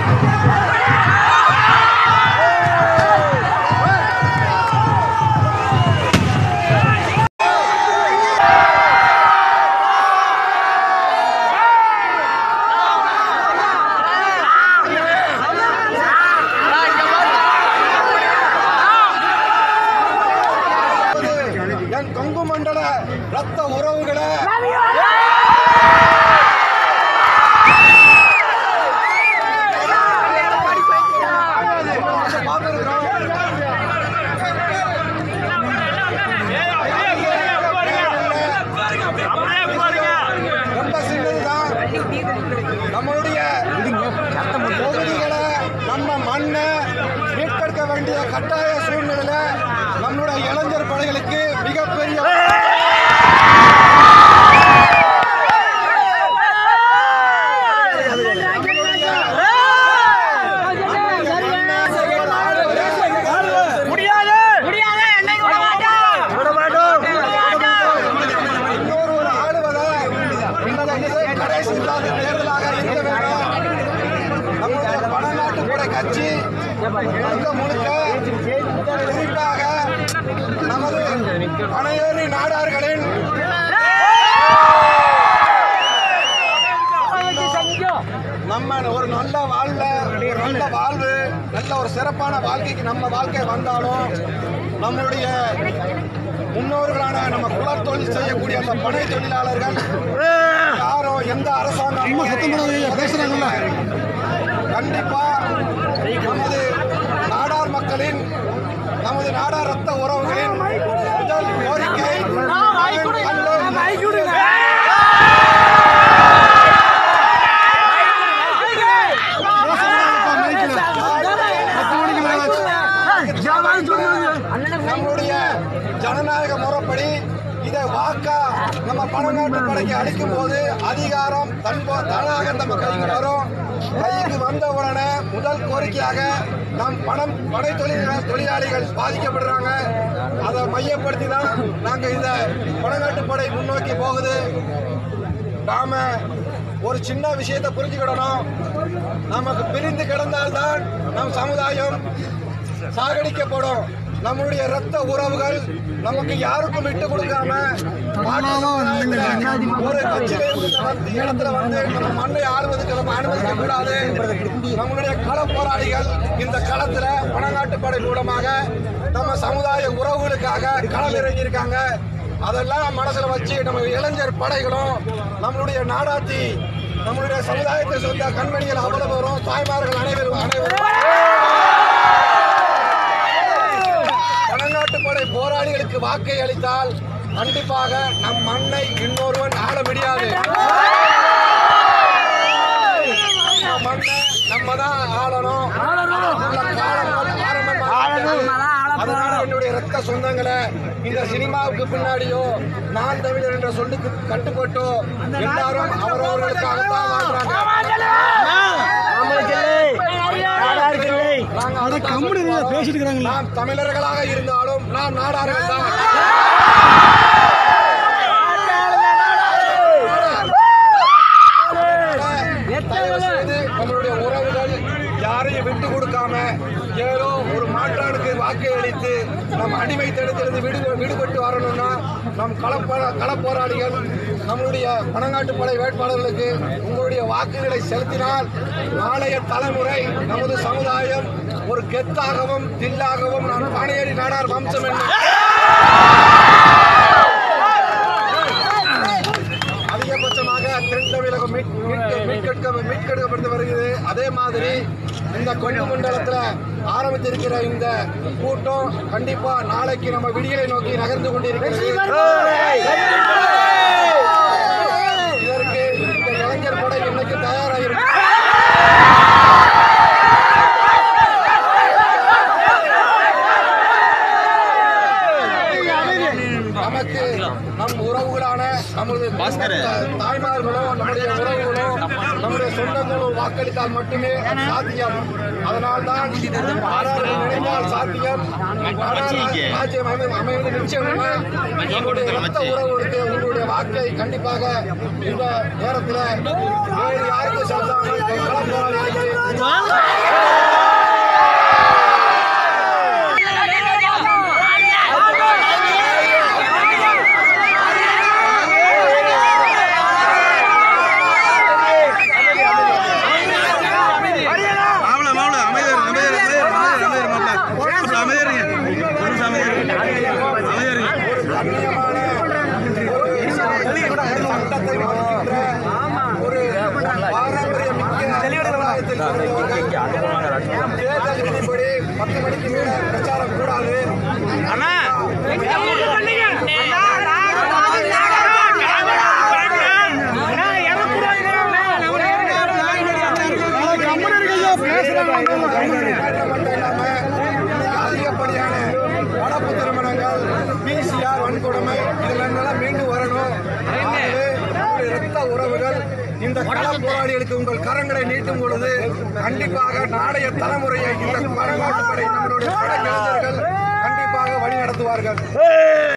என் கொங்கு மண்டல ரத்த உறவுகளை ரொம்ப சின்னதுதான் நம்மளுடைய தொகுதிகளை நம்ம மண்ணை மீட்டெடுக்க வேண்டிய கட்டாய சூழ்நிலையில நம்மளுடைய இளைஞர் படைகளுக்கு மிகப்பெரிய இன்னொரு ஒரு ஆளுவதை இந்த கடைசி இல்லாத தேர்தலாக இருக்க வேண்டும் நம்முடைய பணநாட்டு படை கட்சி முழுக்க முழுக்க குறிப்பாக நமது பனையேறி நாடார்களின் நம்ம ஒரு நல்ல வாழ்ல ஒரு நல்ல வாழ்வு நல்ல ஒரு சிறப்பான வாழ்க்கைக்கு நம்ம வாழ்க்கை வந்தாலும் நம்மளுடைய முன்னோர்களான நம்ம குலத் தொழில் செய்யக்கூடிய அந்த பனை தொழிலாளர்கள் யாரோ எந்த அரசாங்கம் பேசுறாங்கல்ல கண்டிப்பா நமது நாடார் மக்களின் நமது நாடார் ரத்த உறவுகளின் முதல் கோரிக்கை நம்முடைய ஜனநாயக முறைப்படி இதை வாக்கா நம்ம பணநாட்டு படைக்கு அளிக்கும் போது அதிகாரம் தன்போ தானாக நம்ம கைக்கு வரும் கைக்கு வந்த உடனே முதல் கோரிக்கையாக நம் பணம் படை தொழில் தொழிலாளிகள் பாதிக்கப்படுறாங்க அதை மையப்படுத்தி தான் நாங்கள் இந்த பணநாட்டு படை முன்னோக்கி போகுது நாம ஒரு சின்ன விஷயத்தை புரிஞ்சுக்கிடணும் நமக்கு பிரிந்து கிடந்தால்தான் நம் சமுதாயம் சாகடிக்கப்படும் நம்முடைய ரத்த உறவுகள் நமக்கு யாருக்கும் விட்டு கொடுக்காம மாற்று சமுதாயத்துல ஒரு கட்சியில இருந்து வந்து இடத்துல வந்து நம்ம மண்ணை ஆளுவதற்கு நம்ம அனுமதிக்க கூடாது நம்மளுடைய கள போராளிகள் இந்த களத்துல பணநாட்டு படை மூலமாக நம்ம சமுதாய உறவுகளுக்காக களம் இறங்கியிருக்காங்க அதெல்லாம் மனசுல வச்சு நம்ம இளைஞர் படைகளும் நம்மளுடைய நாடாத்தி நம்மளுடைய சமுதாயத்தை சொந்த கண்மணிகள் அவ்வளவு வரும் தாய்மார்கள் அனைவரும் அனைவரும் பணநாட்டு படை போராளிகளுக்கு வாக்கை அளித்தால் கண்டிப்பாக நம் மண்ணை இன்னொருவன் ஆள முடியாது நம்ம மண்ணை நம்ம தான் ஆளணும் உள்ள காலங்கள் ஆரம்பமாக அதனால என்னுடைய ரத்த சொந்தங்களை இந்த சினிமாவுக்கு பின்னாடியோ நான் தமிழர் என்ற சொல்லுக்கு கட்டுப்பட்டோ எல்லாரும் அவரவர்களுக்காகத்தான் வாழ்றாங்க நாங்க அதைத்தான் பேசிட்டு இருக்கிறாங்களா நாம் தமிழர்களாக இருந்தாலும் நாம் நாடார்கள் தான் தயவு செய்து நம்மளுடைய உறவுகள் யாரையும் விட்டு கொடுக்காம ஏதோ ஒரு மாற்றானுக்கு வாக்கை அளித்து நம் அடிமைத்தனத்திலிருந்து விடு விடுபட்டு வரணும்னா நம் களப்ப களப்போராளிகள் நம்மளுடைய பணங்காட்டு படை வேட்பாளர்களுக்கு உங்களுடைய வாக்குகளை செலுத்தினால் நாளைய தலைமுறை நமது சமுதாயம் ஒரு கெத்தாகவும் தில்லாகவும் நான் பானையேறி நாடார் வம்சம் என்ன அதிகபட்சமாக தென் தமிழகம் மீட்- மீட்க- மீட்கெடுக்க மீட்கெடுக்கப்பட்டு வருகிறது அதே மாதிரி இந்த கொங்கு மண்டலத்தில் ஆரம்பித்திருக்கிற இந்த கூட்டம் கண்டிப்பா நாளைக்கு நம்ம விடியலை நோக்கி நகர்ந்து கொண்டிருக்கிறது இதற்கு இந்த இளைஞர் படை இன்னைக்கு தயாராகிருக்கு நமக்கு நம் உறவுகளான நமது தாய்மார்களோ நம்முடைய உறவுகளோ நம்முடைய சொந்தங்களோ இவ்வளவு வாக்களித்தால் மட்டுமே அது சாத்தியம் அதனால்தான் ஆறாறு நினைத்தால் சாத்தியம் ஆறாறு ராஜ்யம் அமை- அமைவது நிச்சயம் என உங்களுடைய ரத்த உறவுகளுக்கு உங்களுடைய வாக்கை கண்டிப்பாக இந்த நேரத்தில் வேறு யாருக்கும் செலுத்தாமல் களம் போராளிகளுக்கு மாப்பிள மாப்பிள அமைதியா அமைதியா அமைதியா அமைதியா மாப்பிள அமைதியா இருங்க ஒரு நிமிஷம் அமைதியா இருங்க அமைதியா இருங்க ஒரு கண்ணியமான ஒரு சட்டத்தை மதிக்கின்ற ஒரு பாரம்பரிய மிக்க சமுதாயத்தில் பிறந்தவர்கள் தேர்தல் விதிப்படி பத்து மணிக்கு மேல பிரச்சாரம் கூடாது மட்டும் இல்லாம இன்னைக்கு அதிகப்படியான வளர்ப்பு திருமணங்கள் பிசிஆர் வன்கொடுமை இதுல இருந்தெல்லாம் மீண்டு வரணும் ஆகவே உங்களுடைய இரத்த உறவுகள் இந்த கள போராளிகளுக்கு உங்கள் கரங்களை நீட்டும் பொழுது கண்டிப்பாக நாளைய தலைமுறையை இந்த பழங்காட்டு படை நம்மளுடைய படை இளைஞர்கள் கண்டிப்பாக வழி நடத்துவார்கள்